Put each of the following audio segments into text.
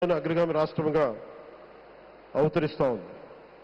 అగ్రగామి రాష్ట్రంగా అవతరిస్తా ఉంది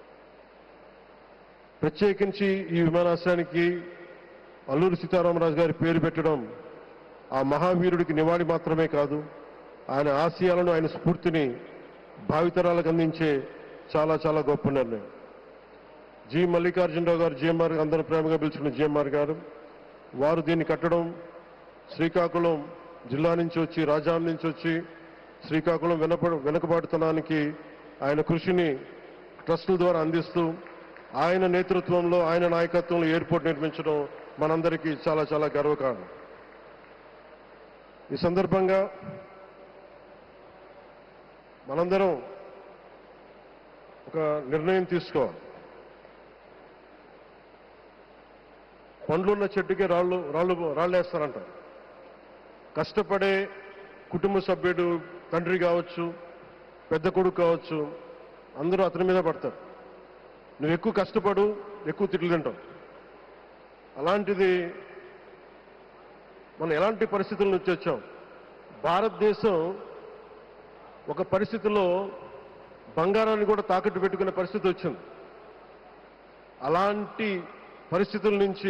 ప్రత్యేకించి ఈ విమానాశ్రయానికి అల్లూరి సీతారామరాజు గారి పేరు పెట్టడం ఆ మహావీరుడికి నివాళి మాత్రమే కాదు ఆయన ఆశయాలను ఆయన స్ఫూర్తిని భావితరాలకు అందించే చాలా చాలా గొప్ప నిర్ణయం జి మల్లికార్జునరావు గారు జిఎంఆర్ అందరూ ప్రేమగా పిలుచుకున్న జిఎంఆర్ గారు వారు దీన్ని కట్టడం శ్రీకాకుళం జిల్లా నుంచి వచ్చి రాజాం నుంచి వచ్చి శ్రీకాకుళం వెనప వెనుకబాటుతనానికి ఆయన కృషిని ట్రస్టుల ద్వారా అందిస్తూ ఆయన నేతృత్వంలో ఆయన నాయకత్వంలో ఎయిర్పోర్ట్ నిర్మించడం మనందరికీ చాలా చాలా గర్వకారణం ఈ సందర్భంగా మనందరం ఒక నిర్ణయం తీసుకోవాలి పండ్లున్న చెట్టుకి రాళ్ళు రాళ్ళు రాళ్ళేస్తారంట కష్టపడే కుటుంబ సభ్యుడు తండ్రి కావచ్చు పెద్ద కొడుకు కావచ్చు అందరూ అతని మీద పడతారు నువ్వు ఎక్కువ కష్టపడు ఎక్కువ తిట్లు తింటావు అలాంటిది మనం ఎలాంటి పరిస్థితుల నుంచి వచ్చాం భారతదేశం ఒక పరిస్థితిలో బంగారాన్ని కూడా తాకట్టు పెట్టుకునే పరిస్థితి వచ్చింది అలాంటి పరిస్థితుల నుంచి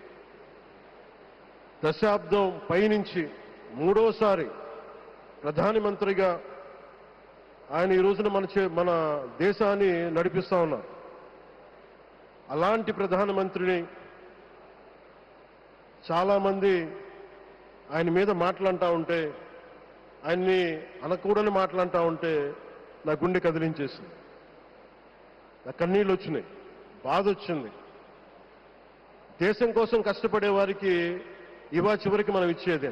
దశాబ్దం పైనుంచి మూడోసారి ప్రధానమంత్రిగా ఆయన ఈ రోజున మన చే మన దేశాన్ని నడిపిస్తా ఉన్నారు అలాంటి ప్రధానమంత్రిని చాలామంది ఆయన మీద మాటలంటా ఉంటే ఆయన్ని అనకూడని మాటలంటా ఉంటే నా గుండె కదిలించేసింది నా కన్నీళ్ళు వచ్చినాయి బాధ వచ్చింది దేశం కోసం కష్టపడే వారికి ఇవా చివరికి మనం ఇచ్చేదే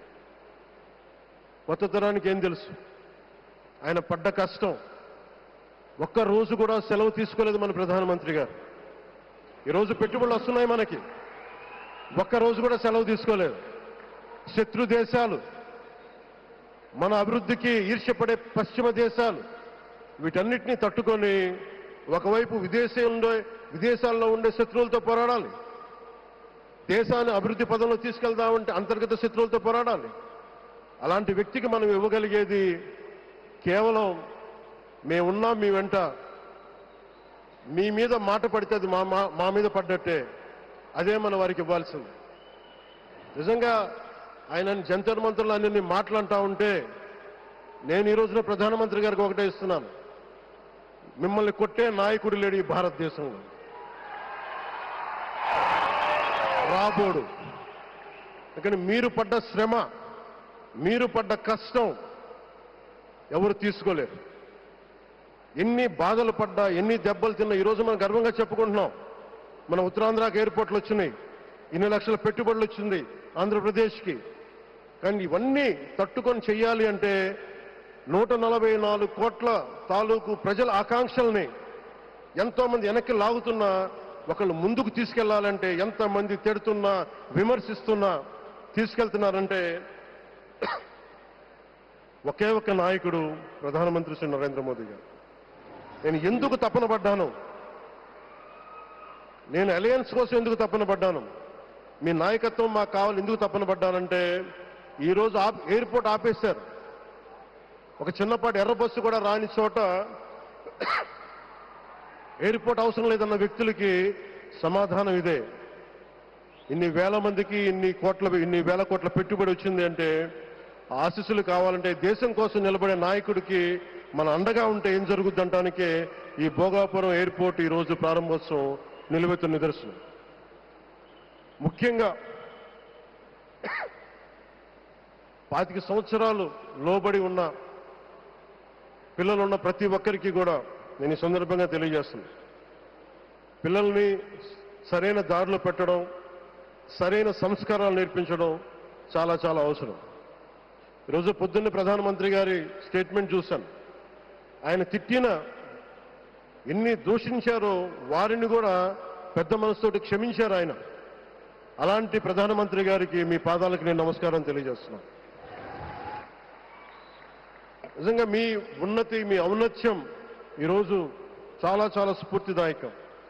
కొత్త తరానికి ఏం తెలుసు ఆయన పడ్డ కష్టం ఒక్క రోజు కూడా సెలవు తీసుకోలేదు మన ప్రధానమంత్రి గారు ఈరోజు పెట్టుబడులు వస్తున్నాయి మనకి ఒక్క రోజు కూడా సెలవు తీసుకోలేదు శత్రు దేశాలు మన అభివృద్ధికి ఈర్ష్యపడే పశ్చిమ దేశాలు వీటన్నిటినీ తట్టుకొని ఒకవైపు విదేశంలో విదేశాల్లో ఉండే శత్రువులతో పోరాడాలి దేశాన్ని అభివృద్ధి పదంలో తీసుకెళ్దామంటే అంతర్గత శత్రువులతో పోరాడాలి అలాంటి వ్యక్తికి మనం ఇవ్వగలిగేది కేవలం మేమున్నాం మీ వెంట మీ మీద మాట పడితే అది మా మా- మా మీద పడ్డట్టే అదే మన వారికి ఇవ్వాల్సింది నిజంగా ఆయన జంతర్ మంత్రులు అన్ని మాటలంటా ఉంటే నేను ఈ రోజున ప్రధానమంత్రి గారికి ఒకటే ఇస్తున్నాను మిమ్మల్ని కొట్టే నాయకుడు లేడు ఈ భారతదేశంలో రాబోడు కానీ మీరు పడ్డ శ్రమ మీరు పడ్డ కష్టం ఎవరు తీసుకోలేరు ఎన్ని బాధలు పడ్డా ఎన్ని దెబ్బలు తిన్నా ఈరోజు మనం గర్వంగా చెప్పుకుంటున్నాం మన ఉత్తరాంధ్రకి ఎయిర్పోర్ట్లు వచ్చినాయి ఇన్ని లక్షల పెట్టుబడులు వచ్చింది ఆంధ్రప్రదేశ్కి కానీ ఇవన్నీ తట్టుకొని చెయ్యాలి అంటే నూట నలభై నాలుగు కోట్ల తాలూకు ప్రజల ఆకాంక్షల్ని ఎంతో మంది వెనక్కి లాగుతున్నా ఒకళ్ళు ముందుకు తీసుకెళ్లాలంటే ఎంతమంది తిడుతున్నా విమర్శిస్తున్నా తీసుకెళ్తున్నారంటే ఒకే ఒక్క నాయకుడు ప్రధానమంత్రి శ్రీ నరేంద్ర మోదీ గారు నేను ఎందుకు తపన పడ్డాను నేను అలయన్స్ కోసం ఎందుకు తపన పడ్డాను మీ నాయకత్వం మాకు కావాలి ఎందుకు తపన పడ్డానంటే ఈరోజు ఆప్ ఎయిర్పోర్ట్ ఆపేశారు ఒక చిన్నపాటి ఎర్ర బస్సు కూడా రాని చోట ఎయిర్పోర్ట్ అవసరం లేదన్న వ్యక్తులకి సమాధానం ఇదే ఇన్ని వేల మందికి ఇన్ని కోట్ల ఇన్ని వేల కోట్ల పెట్టుబడి వచ్చింది అంటే ఆశీస్సులు కావాలంటే దేశం కోసం నిలబడే నాయకుడికి మన అండగా ఉంటే ఏం జరుగుద్ది అంటానికే ఈ భోగాపురం ఎయిర్పోర్ట్ ఈ రోజు ప్రారంభోత్సవం నిలువెత్తున్న నిదర్శనం ముఖ్యంగా పాతిక సంవత్సరాలు లోబడి ఉన్న పిల్లలున్న ప్రతి ఒక్కరికి కూడా నేను ఈ సందర్భంగా తెలియజేస్తున్నాను పిల్లల్ని సరైన దారిలో పెట్టడం సరైన సంస్కారాలు నేర్పించడం చాలా చాలా అవసరం ఈరోజు పొద్దున్న ప్రధానమంత్రి గారి స్టేట్మెంట్ చూశాను ఆయన తిట్టిన ఎన్ని దూషించారో వారిని కూడా పెద్ద మనసుతోటి క్షమించారు ఆయన అలాంటి ప్రధానమంత్రి గారికి మీ పాదాలకు నేను నమస్కారం తెలియజేస్తున్నాను నిజంగా మీ ఉన్నతి మీ ఔన్నత్యం ఈరోజు చాలా చాలా స్ఫూర్తిదాయకం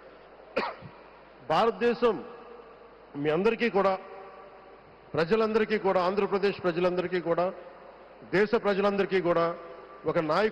భారతదేశం మీ అందరికీ కూడా ప్రజలందరికీ కూడా ఆంధ్రప్రదేశ్ ప్రజలందరికీ కూడా దేశ ప్రజలందరికీ కూడా ఒక నాయకుడు